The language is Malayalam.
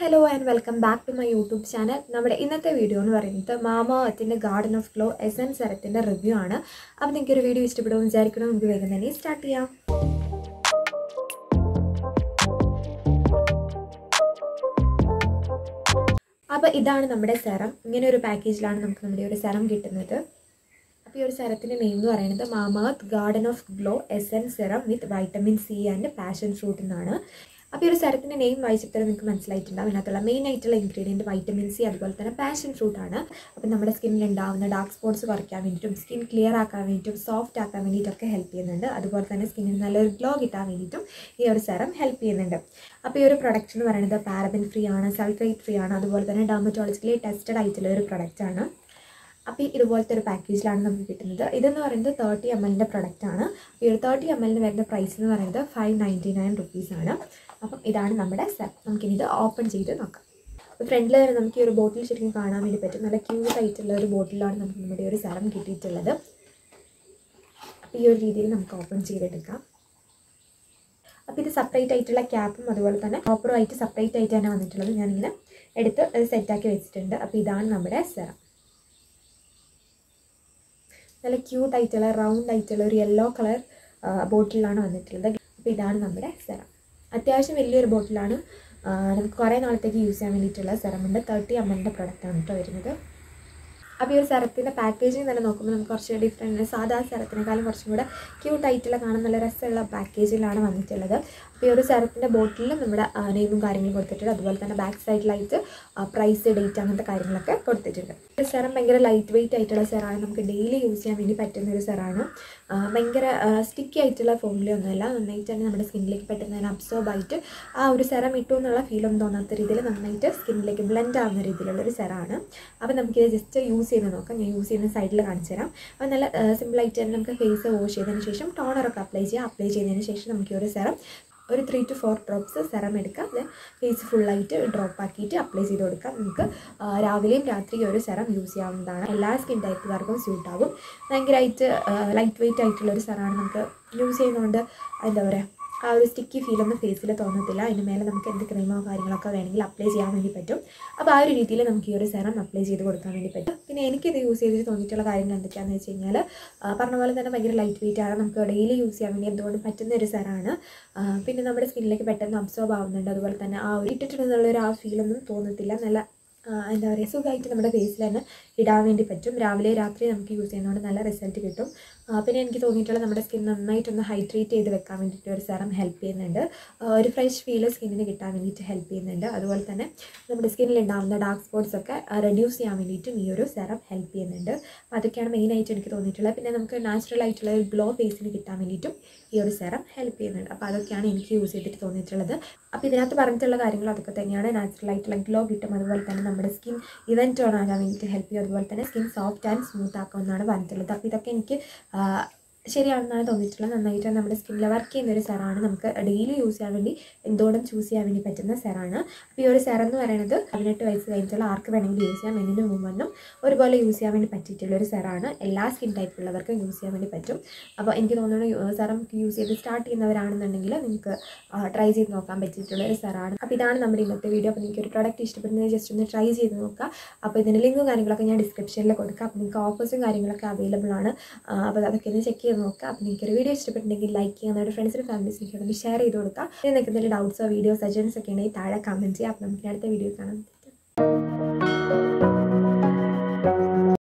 hello and welcome back to my YouTube channel നമ്മുടെ ഇന്നത്തെ വീഡിയോ എന്ന് പറയുന്നത് മാമ അത്തിൻ്റെ garden of glow S N സെറത്തിൻ്റെ റിവ്യൂ ആണ് അപ്പോൾ നിങ്ങൾക്ക് ഒരു വീഡിയോ ഇഷ്ടപ്പെടുമെന്ന് വിചാരിക്കണം നമുക്ക് വേഗം തന്നെ സ്റ്റാർട്ട് ചെയ്യാം അപ്പോൾ ഇതാണ് നമ്മുടെ സെറം ഇങ്ങനെ ഒരു പാക്കേജിലാണ് നമുക്ക് നമ്മുടെ ഒരു സെറം കിട്ടുന്നത് അപ്പോൾ ഈ ഒരു സെറത്തിൻ്റെ നെയിം എന്ന് പറയുന്നത് Mamaearth garden of glow S N serum with vitamin C and passion fruit എന്നാണ് അപ്പോൾ ഈ ഒരു സെറത്തിൻ്റെ നെയിം വായിച്ചപ്പോൾ നിങ്ങൾക്ക് മനസ്സിലായിട്ടുണ്ടാവും അതിനകത്തുള്ള മെയിൻ ആയിട്ടുള്ള ഇൻഗ്രീഡിയൻറ്റ് വൈറ്റമിൻ സി അതുപോലെ തന്നെ പാഷൻ ഫ്രൂട്ട് ആണ് അപ്പോൾ നമ്മുടെ സ്കിന്നിൽ ഉണ്ടാകുന്ന ഡാർക്ക് സ്പോട്ട്സ് കുറയ്ക്കാൻ വേണ്ടിയിട്ടും സ്കിൻ ക്ലിയർ ആക്കാൻ വേണ്ടിയിട്ടും സോഫ്റ്റ് ആക്കാൻ വേണ്ടിയിട്ടൊക്കെ ഹെൽപ്പ് ചെയ്യുന്നുണ്ട് അതുപോലെ തന്നെ സ്കിന്നിന് നല്ലൊരു ഗ്ലോ കിട്ടാൻ വേണ്ടിയിട്ടും ഈ ഒരു സെറം ഹെൽപ്പ് ചെയ്യുന്നുണ്ട് അപ്പോൾ ഈ ഒരു പ്രൊഡക്റ്റ് എന്ന് പറയുന്നത് പാരബൻ ഫ്രീ ആണ് സൾഫേറ്റ് ഫ്രീ ആണ് അതുപോലെ തന്നെ ഡെർമറ്റോളജിക്കലി ടെസ്റ്റഡ് ആയിട്ടുള്ള ഒരു പ്രൊഡക്റ്റ് ആണ് അപ്പോൾ ഇതുപോലത്തെ ഒരു പാക്കേജിലാണ് നമുക്ക് കിട്ടുന്നത് ഇതെന്ന് പറയുന്നത് തേർട്ടി എം എല്ലിൻ്റെ പ്രൊഡക്റ്റ് ആണ് ഈ ഒരു തേർട്ടി എം എല്ലിന് വരുന്ന പ്രൈസ് എന്ന് പറയുന്നത് ഫൈവ് നയൻറ്റി നയൻ റുപ്പീസാണ് അപ്പം ഇതാണ് നമ്മുടെ സെറ്റ് നമുക്കിനി ഇത് ഓപ്പൺ ചെയ്ത് നോക്കാം അപ്പോൾ ഫ്രണ്ടിൽ വരെ നമുക്ക് ഈ ഒരു ബോട്ടിൽ ശരിക്കും കാണാൻ വേണ്ടി പറ്റും നല്ല ക്യൂട്ട് ആയിട്ടുള്ള ഒരു ബോട്ടിലാണ് നമുക്ക് നമ്മുടെ ഒരു സെറം കിട്ടിയിട്ടുള്ളത് അപ്പോൾ ഈ ഒരു രീതിയിൽ നമുക്ക് ഓപ്പൺ ചെയ്തെടുക്കാം അപ്പോൾ ഇത് സെപ്പറേറ്റ് ആയിട്ടുള്ള ക്യാപ്പും അതുപോലെ തന്നെ ഓപ്പറും ആയിട്ട് സെപ്പറേറ്റ് ആയിട്ട് തന്നെ വന്നിട്ടുള്ളത് ഞാനിങ്ങനെ എടുത്ത് സെറ്റാക്കി വെച്ചിട്ടുണ്ട് അപ്പോൾ ഇതാണ് നമ്മുടെ സെറം നല്ല ക്യൂട്ട് ആയിട്ടുള്ള റൗണ്ട് ആയിട്ടുള്ള ഒരു യെല്ലോ കളർ ബോട്ടിലാണ് വന്നിട്ടുള്ളത് അപ്പോൾ ഇതാണ് നമ്മുടെ സെറം അത്യാവശ്യം വലിയൊരു ബോട്ടിലാണ് നമുക്ക് കുറേ നാളത്തേക്ക് യൂസ് ചെയ്യാൻ വേണ്ടിയിട്ടുള്ള സെറമുണ്ട് തേർട്ടി എം എല്ലിൻ്റെ പ്രൊഡക്റ്റാണ് കേട്ടോ വരുന്നത് അപ്പോൾ ഈ ഒരു സെറത്തിൻ്റെ പാക്കേജിങ് തന്നെ നോക്കുമ്പോൾ നമുക്ക് കുറച്ച് ഡിഫറെൻറ്റ് സാധാ സെറത്തിനേക്കാളും കുറച്ചും കൂടെ ക്യൂട്ട് ആയിട്ടുള്ള കാണാൻ നല്ല രസമുള്ള പാക്കേജിലാണ് വന്നിട്ടുള്ളത് അപ്പോൾ ഈ ഒരു സെറത്തിൻ്റെ ബോട്ടിലും നമ്മുടെ നെയിമും കാര്യങ്ങളും കൊടുത്തിട്ടുണ്ട് അതുപോലെ തന്നെ ബാക്ക് സൈഡിലായിട്ട് പ്രൈസ് ഡേറ്റ് അങ്ങനത്തെ കാര്യങ്ങളൊക്കെ കൊടുത്തിട്ടുണ്ട് ഈ സെറം ഭയങ്കര ലൈറ്റ് വെയിറ്റ് ആയിട്ടുള്ള സെറാണ് നമുക്ക് ഡെയിലി യൂസ് ചെയ്യാൻ വേണ്ടി പറ്റുന്ന ഒരു സെറാണ് ഭയങ്കര സ്റ്റിക്കി ആയിട്ടുള്ള ഫോമിലൊന്നുമല്ല നന്നായിട്ട് തന്നെ നമ്മുടെ സ്കിന്നിലേക്ക് പെട്ടെന്ന് തന്നെ അബ്സോർബ് ആയിട്ട് ആ ഒരു സെറം ഇട്ടു എന്നുള്ള ഫീലൊന്നും തോന്നാത്ത രീതിയിൽ നന്നായിട്ട് സ്കിന്നിലേക്ക് ബ്ലെൻഡ് ആവുന്ന രീതിയിലുള്ള ഒരു സെറാണ് അപ്പോൾ നമുക്കിത് ജസ്റ്റ് യൂസ് ചെയ്ത് നോക്കാം ഞാൻ യൂസ് ചെയ്യുന്ന സൈഡിൽ കാണിച്ചു തരാം അപ്പോൾ നല്ല സിമ്പിളായിട്ട് തന്നെ നമുക്ക് ഫേസ് വാഷ് ചെയ്തതിന് ശേഷം ടോണറൊക്കെ അപ്ലൈ ചെയ്യുക അപ്ലൈ ചെയ്തതിന് ശേഷം നമുക്ക് ഈ ഒരു സെറം ഒരു three two four drops serum എടുക്കാം അത് ഫേസ് ഫുള്ളായിട്ട് ഡ്രോപ്പ് ആക്കിയിട്ട് അപ്ലൈ ചെയ്ത് കൊടുക്കാം നമുക്ക് രാവിലെയും രാത്രിയും ഒരു സെറം യൂസ് ചെയ്യാവുന്നതാണ് എല്ലാ സ്കിൻ ടൈപ്പുകാർക്കും സ്യൂട്ട് ആകും ഭയങ്കരമായിട്ട് ലൈറ്റ് വെയിറ്റ് ആയിട്ടുള്ള ഒരു സെറാണ് നമുക്ക് യൂസ് ചെയ്യുന്നതുകൊണ്ട് എന്താ പറയുക ആ ഒരു സ്റ്റിക്കി ഫീലൊന്നും ഫേസിൽ തോന്നത്തില്ല അതിന് മേലെ നമുക്ക് എന്ത് ക്രീമോ കാര്യങ്ങളൊക്കെ വേണമെങ്കിൽ അപ്ലൈ ചെയ്യാൻ വേണ്ടി പറ്റും അപ്പോൾ ആ ഒരു രീതിയിൽ നമുക്ക് ഈ ഒരു സെറം അപ്ലൈ ചെയ്ത് കൊടുക്കാൻ വേണ്ടി പറ്റും പിന്നെ എനിക്കിത് യൂസ് ചെയ്തിട്ട് തോന്നിയിട്ടുള്ള കാര്യങ്ങൾ എന്തൊക്കെയാണെന്ന് വെച്ച് കഴിഞ്ഞാൽ പറഞ്ഞ പോലെ തന്നെ ഭയങ്കര ലൈറ്റ് വെയിറ്റ് ആണ് നമുക്ക് ഡെയിലി യൂസ് ചെയ്യാൻ വേണ്ടി എന്തുകൊണ്ടും പറ്റുന്ന ഒരു സെറാണ് പിന്നെ നമ്മുടെ സ്കിന്നിലേക്ക് പെട്ടെന്ന് അബ്സോർബ് ആവുന്നുണ്ട് അതുപോലെ തന്നെ ആ ഒരു ഇട്ടിട്ടുണ്ടെന്നുള്ളൊരു ആ ഫീലൊന്നും തോന്നത്തില്ല നല്ല എന്താ പറയുക സുഖമായിട്ട് നമ്മുടെ ഫേസിൽ തന്നെ ഇടാൻ വേണ്ടി പറ്റും രാവിലെ രാത്രി നമുക്ക് യൂസ് ചെയ്യുന്നതുകൊണ്ട് നല്ല റിസൾട്ട് കിട്ടും പിന്നെ എനിക്ക് തോന്നിയിട്ടുള്ള നമ്മുടെ സ്കിൻ നന്നായിട്ടൊന്ന് ഹൈഡ്രേറ്റ് ചെയ്ത് വെക്കാൻ വേണ്ടിയിട്ട് ഒരു സെറം ഹെൽപ്പ് ചെയ്യുന്നുണ്ട് ഒരു ഫ്രഷ് ഫീൽ സ്കിന്നിന് കിട്ടാൻ വേണ്ടിയിട്ട് ഹെൽപ്പ് ചെയ്യുന്നുണ്ട് അതുപോലെ തന്നെ നമ്മുടെ സ്കിന്നിൽ ഉണ്ടാകുന്ന ഡാർക്ക് സ്പോട്ട്സ് ഒക്കെ റെഡ്യൂസ് ചെയ്യാൻ വേണ്ടിയിട്ടും ഈ ഒരു സെറം ഹെൽപ്പ് ചെയ്യുന്നുണ്ട് അപ്പോൾ അതൊക്കെയാണ് മെയിനായിട്ട് എനിക്ക് തോന്നിയിട്ടുള്ളത് പിന്നെ നമുക്ക് നാച്ചുറൽ ആയിട്ടുള്ള ഒരു ഗ്ലോ ഫേസിന് കിട്ടാൻ വേണ്ടിയിട്ടും ഈ ഒരു സെറം ഹെൽപ്പ് ചെയ്യുന്നുണ്ട് അപ്പോൾ അതൊക്കെയാണ് എനിക്ക് യൂസ് ചെയ്തിട്ട് തോന്നിയിട്ടുള്ളത് അപ്പോൾ ഇതിനകത്ത് പറഞ്ഞിട്ടുള്ള കാര്യങ്ങൾ അതൊക്കെ തന്നെയാണ് നാച്ചുറൽ ആയിട്ടുള്ള ഗ്ലോ കിട്ടും അതുപോലെ തന്നെ നമ്മുടെ സ്കിൻ ഇവൻ ടോൺ ആകാൻ വേണ്ടിയിട്ട് ഹെൽപ്പ് ചെയ്യും അതുപോലെ തന്നെ സ്കിൻ സോഫ്റ്റ് ആൻഡ് സ്മൂത്ത് ആക്കുമെന്നാണ് പറഞ്ഞിട്ടുള്ളത് അപ്പോൾ ഇതൊക്കെ എനിക്ക് ശരിയാണെന്നാണ് തോന്നിയിട്ടുള്ളത് നന്നായിട്ട് നമ്മുടെ സ്കിന്നിൽ വർക്ക് ചെയ്യുന്ന ഒരു സെറാണ് നമുക്ക് ഡെയിലി യൂസ് ചെയ്യാൻ വേണ്ടി എന്തുകൊണ്ടും ചൂസ് ചെയ്യാൻ വേണ്ടി പറ്റുന്ന സെറാണ് അപ്പോൾ ഈ ഒരു സെറം എന്ന് പറയുന്നത് പതിനെട്ട് വയസ്സ് കഴിഞ്ഞിട്ടുള്ള ആർക്ക് വേണമെങ്കിൽ യൂസ് ചെയ്യാം മെന്നിനും വുമണ്ണും ഒരുപോലെ യൂസ് ചെയ്യാൻ വേണ്ടി പറ്റിയിട്ടുള്ള ഒരു സെറാണ് എല്ലാ സ്കിൻ ടൈപ്പുള്ളവർക്കും യൂസ് ചെയ്യാൻ വേണ്ടി പറ്റും അപ്പോൾ എനിക്ക് തോന്നുന്നു സെറം യൂസ് ചെയ്ത് സ്റ്റാർട്ട് ചെയ്യുന്നവരാണെന്നുണ്ടെങ്കിൽ നിങ്ങൾക്ക് ട്രൈ ചെയ്ത് നോക്കാൻ പറ്റിയിട്ടുള്ള ഒരു സെറാണ് അപ്പോൾ ഇതാണ് നമ്മുടെ ഇന്നത്തെ വീഡിയോ അപ്പോൾ നിങ്ങൾക്ക് ഒരു പ്രൊഡക്റ്റ് ഇഷ്ടപ്പെടുന്നത് ജസ്റ്റ് ഒന്ന് ട്രൈ ചെയ്ത് നോക്കുക അപ്പോൾ ഇതിൻ്റെ ലിങ്കും കാര്യങ്ങളൊക്കെ ഞാൻ ഡിസ്ക്രിപ്ഷനിൽ കൊടുക്കാം അപ്പോൾ നിങ്ങൾക്ക് ഓഫേഴ്സും കാര്യങ്ങളൊക്കെ അവൈലബിൾ ആണ് അപ്പോൾ അതൊക്കെ ഒന്ന് ചെക്ക് ചെയ്ത് നോക്കുക അപ്പോൾ നിങ്ങൾക്ക് ഒരു വീഡിയോ ഇഷ്ടപ്പെട്ടിട്ടുണ്ടെങ്കിൽ ലൈക്ക് ചെയ്യുക നമ്മുടെ ഫ്രണ്ട്സിനും ഫാമിലീസിനൊക്കെ ഒന്ന് ഷെയർ ചെയ്ത് കൊടുക്കുക പിന്നെ നിങ്ങൾക്ക് എന്തെങ്കിലും ഡൗട്ട്സോ വീഡിയോ സജഷൻസ് ഒക്കെ ഉണ്ടെങ്കിൽ താഴെ കമൻറ്റ് ചെയ്യുക അപ്പോൾ നമുക്ക് അടുത്ത വീഡിയോ കാണാം